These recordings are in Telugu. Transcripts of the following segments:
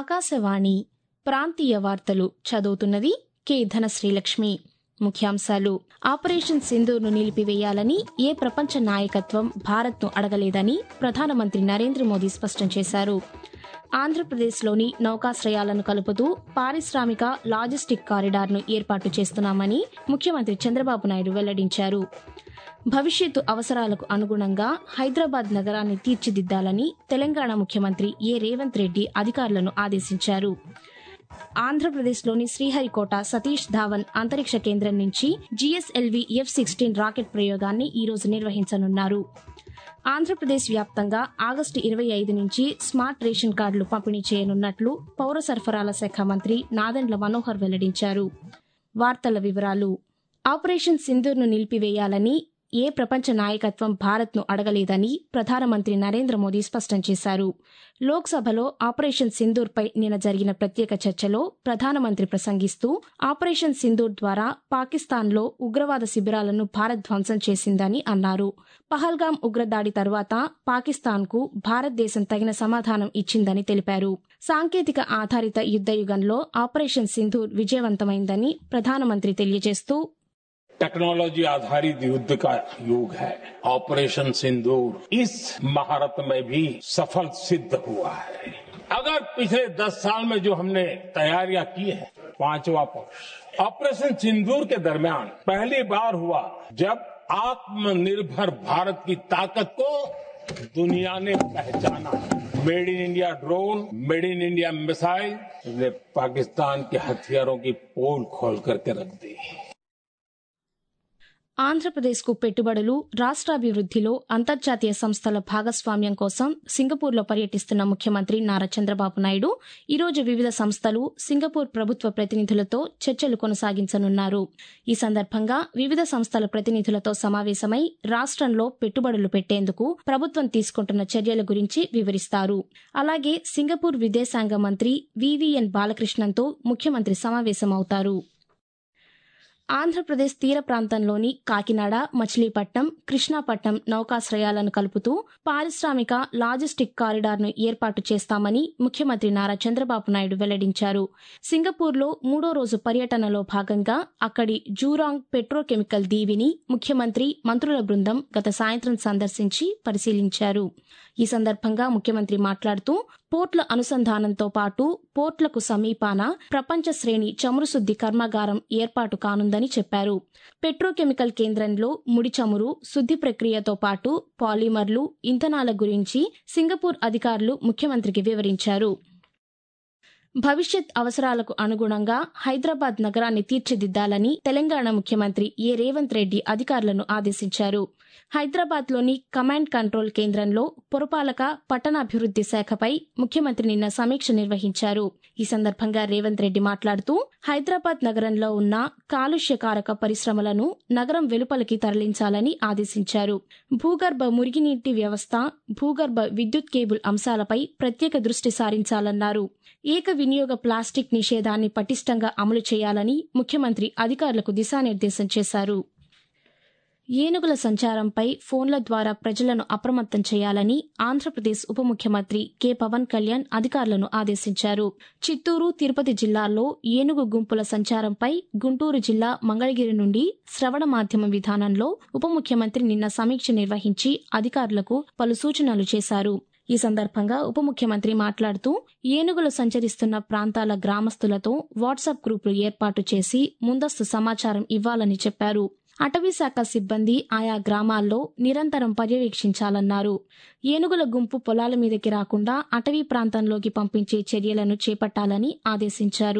ఆకాశవాణి ప్రాంతీయ వార్తలు చదువుతున్నది కె ధనశ్రీలక్ష్మి ముఖ్యాంశాలు ఆపరేషన్ సింధూర్ను నిలిపివేయాలని ఏ ప్రపంచ నాయకత్వం భారత్ను అడగలేదని ప్రధానమంత్రి నరేంద్ర మోదీ స్పష్టం చేశారు ఆంధ్రప్రదేశ్లోని నౌకాశ్రయాలను కలుపుతూ పారిశ్రామిక లాజిస్టిక్ కారిడార్ను ఏర్పాటు చేస్తున్నామని ముఖ్యమంత్రి చంద్రబాబు నాయుడు వెల్లడించారు భవిష్యత్తు అవసరాలకు అనుగుణంగా హైదరాబాద్ నగరాన్ని తీర్చిదిద్దాలని తెలంగాణ ముఖ్యమంత్రి ఏ రేవంత్ రెడ్డి అధికారులను ఆదేశించారు ఆంధ్రప్రదేశ్లోని శ్రీహరికోట సతీష్ ధావన్ అంతరిక్ష కేంద్రం నుంచి జీఎస్ఎల్వి ఎఫ్ సిక్స్టీన్ రాకెట్ ప్రయోగాన్ని ఈ రోజు నిర్వహించనున్నారు ఆంధ్రప్రదేశ్ వ్యాప్తంగా ఆగస్టు ఇరవై ఐదు నుంచి స్మార్ట్ రేషన్ కార్డులు పంపిణీ చేయనున్నట్లు పౌర సరఫరాల శాఖ మంత్రి నాదెండ్ల మనోహర్ వెల్లడించారు వార్తల వివరాలు ఆపరేషన్ సింధూర్ను నిలిపివేయాలని ఏ ప్రపంచ నాయకత్వం భారత్ను అడగలేదని ప్రధానమంత్రి నరేంద్ర మోదీ స్పష్టం చేశారు లోక్సభలో ఆపరేషన్ సింధూర్పై నిన్న జరిగిన ప్రత్యేక చర్చలో ప్రధానమంత్రి ప్రసంగిస్తూ ఆపరేషన్ సింధూర్ ద్వారా పాకిస్తాన్లో ఉగ్రవాద శిబిరాలను భారత్ ధ్వంసం చేసిందని అన్నారు పహల్గాం ఉగ్రదాడి తర్వాత పాకిస్తాన్కు భారతదేశం తగిన సమాధానం ఇచ్చిందని తెలిపారు సాంకేతిక ఆధారిత యుద్దయుగంలో ఆపరేషన్ సింధూర్ విజయవంతమైందని ప్రధానమంత్రి తెలియజేస్తూ टेक्नोलॉजी आधारित युद्ध का युग है ऑपरेशन सिंदूर इस महारत में भी सफल सिद्ध हुआ है अगर पिछले दस साल में जो हमने तैयारियां की है पांचवा पक्ष ऑपरेशन सिंदूर के दरमियान पहली बार हुआ जब आत्मनिर्भर भारत की ताकत को दुनिया ने पहचाना made in India drone made in India missile ने पाकिस्तान के हथियारों की पोल खोल करके रख दी ఆంధ్రప్రదేశ్కు పెట్టుబడులు రాష్ట్రాభివృద్ధిలో అంతర్జాతీయ సంస్థల భాగస్వామ్యం కోసం సింగపూర్లో పర్యటిస్తున్న ముఖ్యమంత్రి నారా చంద్రబాబు నాయుడు ఈరోజు వివిధ సంస్థలు సింగపూర్ ప్రభుత్వ ప్రతినిధులతో చర్చలు కొనసాగించనున్నారు ఈ సందర్భంగా వివిధ సంస్థల ప్రతినిధులతో సమావేశమై రాష్ట్రంలో పెట్టుబడులు పెట్టేందుకు ప్రభుత్వం తీసుకుంటున్న చర్యల గురించి వివరిస్తారు అలాగే సింగపూర్ విదేశాంగ మంత్రి వివిఎన్ బాలకృష్ణన్తో ముఖ్యమంత్రి సమావేశమవుతారు ఆంధ్రప్రదేశ్ తీర ప్రాంతంలోని కాకినాడ మచిలీపట్నం కృష్ణాపట్నం నౌకాశ్రయాలను కలుపుతూ పారిశ్రామిక లాజిస్టిక్ కారిడార్ను ఏర్పాటు చేస్తామని ముఖ్యమంత్రి నారా చంద్రబాబు నాయుడు వెల్లడించారు సింగపూర్లో మూడో రోజు పర్యటనలో భాగంగా అక్కడి జూరాంగ్ పెట్రోకెమికల్ దీవిని ముఖ్యమంత్రి మంత్రుల బృందం గత సాయంత్రం సందర్శించి పరిశీలించారు ఈ సందర్భంగా ముఖ్యమంత్రి మాట్లాడుతూ పోర్ట్ల అనుసంధానంతో పాటు పోర్ట్లకు సమీపాన ప్రపంచ శ్రేణి చమురు శుద్ది కర్మాగారం ఏర్పాటు కానుందని చెప్పారు పెట్రోకెమికల్ కేంద్రంలో ముడి చమురు శుద్ది ప్రక్రియతో పాటు పాలిమర్లు ఇంధనాల గురించి సింగపూర్ అధికారులు ముఖ్యమంత్రికి వివరించారు భవిష్యత్ అవసరాలకు అనుగుణంగా హైదరాబాద్ నగరాన్ని తీర్చిదిద్దాలని తెలంగాణ ముఖ్యమంత్రి ఏ రేవంత్ రెడ్డి అధికారులను ఆదేశించారు హైదరాబాద్లోని కమాండ్ కంట్రోల్ కేంద్రంలో పురపాలక పట్టణాభివృద్ది శాఖపై ముఖ్యమంత్రి నిన్న సమీక్ష నిర్వహించారు ఈ సందర్భంగా రేవంత్ రెడ్డి మాట్లాడుతూ హైదరాబాద్ నగరంలో ఉన్న కాలుష్యకారక పరిశ్రమలను నగరం వెలుపలికి తరలించాలని ఆదేశించారు భూగర్భ మురిగినీటి వ్యవస్థ భూగర్భ విద్యుత్ కేబుల్ అంశాలపై ప్రత్యేక దృష్టి సారించాలన్నారు ఏక వినియోగ ప్లాస్టిక్ నిషేధాన్ని పటిష్టంగా అమలు చేయాలని ముఖ్యమంత్రి అధికారులకు దిశానిర్దేశం చేశారు ఏనుగుల సంచారంపై ఫోన్ల ద్వారా ప్రజలను అప్రమత్తం చేయాలని ఆంధ్రప్రదేశ్ ఉప ముఖ్యమంత్రి కె పవన్ కళ్యాణ్ అధికారులను ఆదేశించారు చిత్తూరు తిరుపతి జిల్లాల్లో ఏనుగు గుంపుల సంచారంపై గుంటూరు జిల్లా మంగళగిరి నుండి శ్రవణ మాధ్యమ విధానంలో ఉప ముఖ్యమంత్రి నిన్న సమీక్ష నిర్వహించి అధికారులకు పలు సూచనలు చేశారు ఈ సందర్భంగా ఉప ముఖ్యమంత్రి మాట్లాడుతూ ఏనుగులు సంచరిస్తున్న ప్రాంతాల గ్రామస్తులతో వాట్సాప్ గ్రూపులు ఏర్పాటు చేసి ముందస్తు సమాచారం ఇవ్వాలని చెప్పారు అటవీశాఖ సిబ్బంది ఆయా గ్రామాల్లో నిరంతరం పర్యవేక్షించాలన్నారు ఏనుగుల గుంపు పొలాల మీదకి రాకుండా అటవీ ప్రాంతంలోకి పంపించే చర్యలను చేపట్టాలని ఆదేశించారు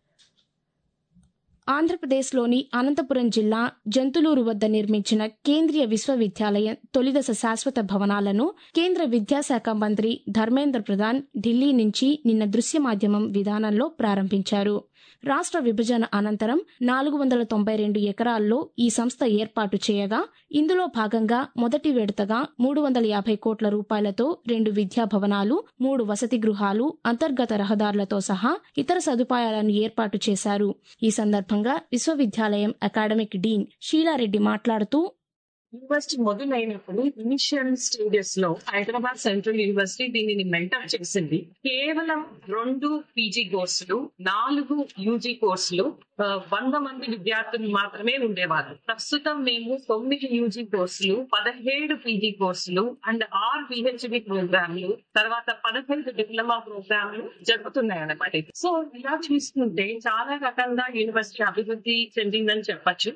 ఆంధ్రప్రదేశ్లోని అనంతపురం జిల్లా జంతులూరు వద్ద నిర్మించిన కేంద్రీయ విశ్వవిద్యాలయం తొలిదశ శాశ్వత భవనాలను కేంద్ర విద్యాశాఖ మంత్రి ధర్మేంద్ర ప్రధాన్ ఢిల్లీ నుంచి నిన్న దృశ్య మాధ్యమం విధానంలో ప్రారంభించారు రాష్ట్ర విభజన అనంతరం నాలుగు వందల తొంభై రెండు ఎకరాల్లో ఈ సంస్థ ఏర్పాటు చేయగా ఇందులో భాగంగా మొదటి విడతగా మూడు వందల యాభై కోట్ల రూపాయలతో రెండు విద్యా భవనాలు మూడు వసతి గృహాలు అంతర్గత రహదారులతో సహా ఇతర సదుపాయాలను ఏర్పాటు చేశారు ఈ సందర్భంగా విశ్వవిద్యాలయం అకాడమిక్ డీన్ షీలారెడ్డి మాట్లాడుతూ యూనివర్సిటీ మొదలైనప్పుడు ఇనిషియల్ స్టేజెస్ లో హైదరాబాద్ సెంట్రల్ యూనివర్సిటీ దీనిని మెంటర్ చేసింది కేవలం రెండు పీజీ కోర్సులు నాలుగు యూజీ కోర్సులు ఆ, వంద మంది విద్యార్థులు మాత్రమే ఉండేవారు ప్రస్తుతం మేము తొమ్మిది యూజీ కోర్సులు పదిహేడు పీజీ కోర్సులు అండ్ ఆరు పిహెచ్డి ప్రోగ్రాంలు తర్వాత పదహైదు డిప్లొమా ప్రోగ్రాంలు జరుగుతున్నాయి అన్నమాట సో ఇలా చూసుకుంటే చాలా రకంగా యూనివర్సిటీ అభివృద్ధి చెందిందని చెప్పొచ్చు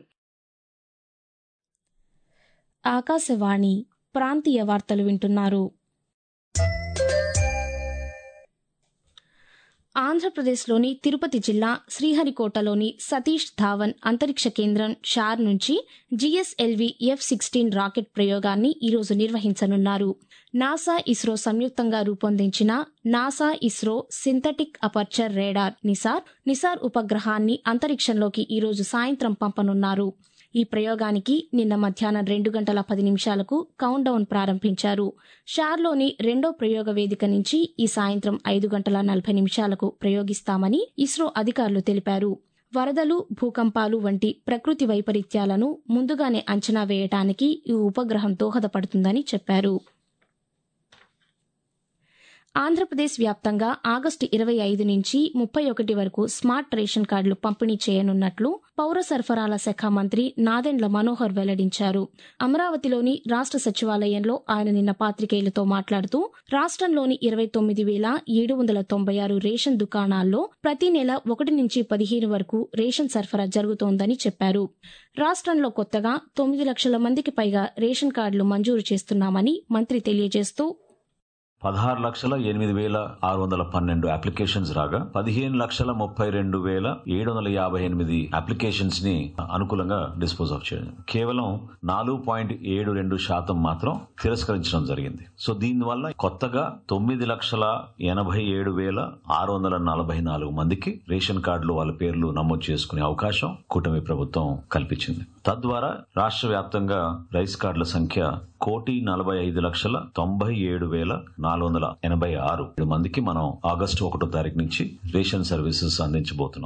ఆకాశవాణి ప్రాంతీయ వార్తలు వింటున్నారు ఆంధ్రప్రదేశ్లోని తిరుపతి జిల్లా శ్రీహరికోటలోని సతీష్ ధావన్ అంతరిక్ష కేంద్రం షార్ నుంచి జిఎస్ఎల్వి ఎఫ్ సిక్స్టీన్ రాకెట్ ప్రయోగాన్ని ఈరోజు నిర్వహించనున్నారు నాసా ఇస్రో సంయుక్తంగా రూపొందించిన NASA ISRO synthetic aperture radar NISAR NISAR ఉపగ్రహాన్ని అంతరిక్షంలోకి ఈరోజు సాయంత్రం పంపనున్నారు ఈ ప్రయోగానికి నిన్న మధ్యాహ్నం రెండు గంటల పది నిమిషాలకు కౌంట్ డౌన్ ప్రారంభించారు షార్లోని రెండో ప్రయోగ వేదిక నుంచి ఈ సాయంత్రం ఐదు గంటల నలభై నిమిషాలకు ప్రయోగిస్తామని ఇస్రో అధికారులు తెలిపారు వరదలు భూకంపాలు వంటి ప్రకృతి వైపరీత్యాలను ముందుగానే అంచనా వేయటానికి ఈ ఉపగ్రహం దోహదపడుతుందని చెప్పారు ఆంధ్రప్రదేశ్ వ్యాప్తంగా ఆగస్టు ఇరవై ఐదు నుంచి ముప్పై ఒకటి వరకు స్మార్ట్ రేషన్ కార్డులు పంపిణీ చేయనున్నట్లు పౌర సరఫరాల శాఖ మంత్రి నాదెండ్ల మనోహర్ వెల్లడించారు అమరావతిలోని రాష్ట్ర సచివాలయంలో ఆయన నిన్న పాత్రికేయులతో మాట్లాడుతూ రాష్ట్రంలోని ఇరవై తొమ్మిది వేల ఏడు వందల తొంభై ఆరు రేషన్ దుకాణాల్లో ప్రతి నెల ఒకటి నుంచి పదిహేను వరకు రేషన్ సరఫరా జరుగుతోందని చెప్పారు రాష్ట్రంలో కొత్తగా తొమ్మిది లక్షల మందికి పైగా రేషన్ కార్డులు మంజూరు చేస్తున్నామని మంత్రి తెలియజేస్తూ పదహారు లక్షల ఎనిమిది వేల ఆరు వందల పన్నెండు అప్లికేషన్స్ రాగా పదిహేను లక్షల ముప్పై రెండు వేల ఏడు వందల యాభై ఎనిమిది అప్లికేషన్స్ ని అనుకూలంగా డిస్పోజ్ ఆఫ్ చేయడం కేవలం నాలుగు పాయింట్ ఏడు రెండు శాతం మాత్రం తిరస్కరించడం జరిగింది సో దీనివల్ల కొత్తగా తొమ్మిది లక్షల ఎనభై ఏడు వేల ఆరు వందల నలభై నాలుగు మందికి రేషన్ కార్డులు వాళ్ళ పేర్లు నమోదు చేసుకునే అవకాశం కూటమి ప్రభుత్వం కల్పించింది తద్వారా రాష్ట్ర వ్యాప్తంగా రైస్ కార్డుల సంఖ్య కోటి నలభై ఐదు లక్షల తొంభై ఏడు వేల నాలుగు వందల ఎనభై ఆరు మందికి మనం ఆగస్టు ఒకటో తారీఖు నుంచి రేషన్ సర్వీసెస్ అందించబోతున్నాం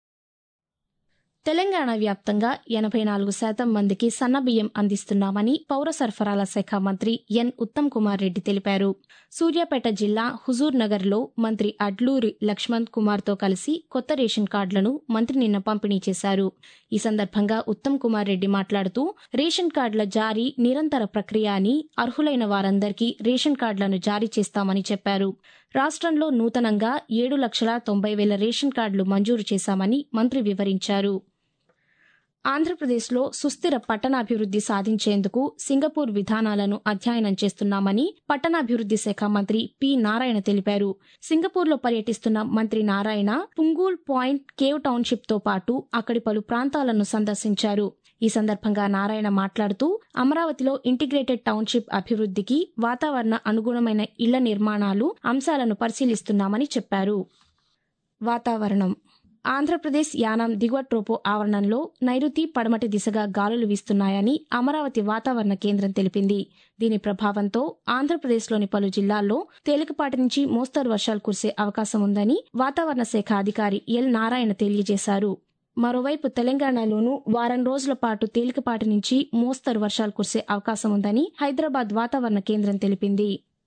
తెలంగాణ వ్యాప్తంగా ఎనభై నాలుగు శాతం మందికి సన్నబియ్యం అందిస్తున్నామని పౌర సరఫరాల శాఖ మంత్రి ఎన్ ఉత్తమ్ కుమార్ రెడ్డి తెలిపారు సూర్యాపేట జిల్లా హుజూర్ నగర్లో మంత్రి అడ్లూరి లక్ష్మణ్ కుమార్తో కలిసి కొత్త రేషన్ కార్డులను మంత్రి నిన్న పంపిణీ చేశారు ఈ సందర్భంగా ఉత్తమ్ కుమార్ రెడ్డి మాట్లాడుతూ రేషన్ కార్డుల జారీ నిరంతర ప్రక్రియ అని అర్హులైన వారందరికీ రేషన్ కార్డులను జారీ చేస్తామని చెప్పారు రాష్ట్రంలో నూతనంగా ఏడు లక్షల తొంభై వేల రేషన్ కార్డులు మంజూరు చేశామని మంత్రి వివరించారు ఆంధ్రప్రదేశ్లో సుస్థిర పట్టణాభివృద్ది సాధించేందుకు సింగపూర్ విధానాలను అధ్యయనం చేస్తున్నామని పట్టణాభివృద్ది శాఖ మంత్రి పి నారాయణ తెలిపారు సింగపూర్లో పర్యటిస్తున్న మంత్రి Narayana Punggol point cave township తో పాటు అక్కడి పలు ప్రాంతాలను సందర్శించారు ఈ సందర్భంగా నారాయణ మాట్లాడుతూ అమరావతిలో ఇంటిగ్రేటెడ్ టౌన్షిప్ అభివృద్దికి వాతావరణ అనుగుణమైన ఇళ్ల నిర్మాణాలు అంశాలను పరిశీలిస్తున్నామని చెప్పారు వాతావరణం ఆంధ్రప్రదేశ్ యానాం దిగువ ట్రోపో ఆవరణంలో నైరుతి పడమటి దిశగా గాలులు వీస్తున్నాయని అమరావతి వాతావరణ కేంద్రం తెలిపింది దీని ప్రభావంతో ఆంధ్రప్రదేశ్లోని పలు జిల్లాల్లో తేలికపాటి నుంచి మోస్తరు వర్షాలు కురిసే అవకాశం ఉందని వాతావరణ శాఖ అధికారి ఎల్ నారాయణ తెలియజేశారు మరోవైపు తెలంగాణలోనూ వారం రోజుల పాటు తేలికపాటి నుంచి మోస్తరు వర్షాలు కురిసే అవకాశం ఉందని హైదరాబాద్ వాతావరణ కేంద్రం తెలిపింది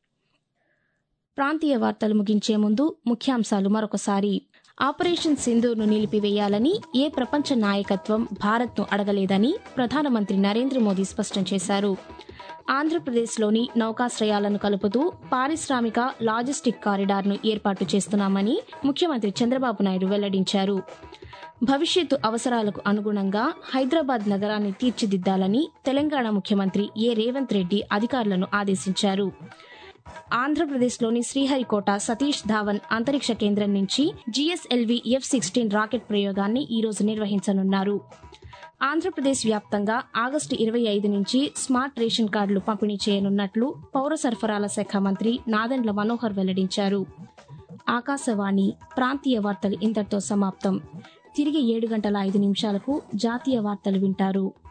ప్రాంతీయ వార్తలు ముగించే ముందు ముఖ్యాంశాలు మరొకసారి ఆపరేషన్ సింధూర్ను నిలిపివేయాలని ఏ ప్రపంచ నాయకత్వం భారత్ను అడగలేదని ప్రధానమంత్రి నరేంద్ర మోదీ స్పష్టం చేశారు ఆంధ్రప్రదేశ్లోని నౌకాశ్రయాలను కలుపుతూ పారిశ్రామిక లాజిస్టిక్ కారిడార్ను ఏర్పాటు చేస్తున్నామని ముఖ్యమంత్రి చంద్రబాబు నాయుడు వెల్లడించారు భవిష్యత్తు అవసరాలకు అనుగుణంగా హైదరాబాద్ నగరాన్ని తీర్చిదిద్దాలని తెలంగాణ ముఖ్యమంత్రి ఏ రేవంత్ రెడ్డి అధికారులను ఆదేశించారు ఆంధ్రప్రదేశ్లోని శ్రీహరికోట సతీష్ ధావన్ అంతరిక్ష కేంద్రం నుంచి జిఎస్ఎల్వి ఎఫ్ సిక్స్టీన్ రాకెట్ ప్రయోగాన్ని ఈ రోజు నిర్వహించనున్నారు ఆంధ్రప్రదేశ్ వ్యాప్తంగా ఆగస్టు ఇరవై ఐదు నుంచి స్మార్ట్ రేషన్ కార్డులు పంపిణీ చేయనున్నట్లు పౌర సరఫరాల శాఖ మంత్రి నాదెండ్ల మనోహర్ వెల్లడించారు ఆకాశవాణి ప్రాంతీయ వార్తలు ఇంతటితో సమాప్తం తిరిగి ఏడు గంటల ఐదు నిమిషాలకు జాతీయ వార్తలు వింటారు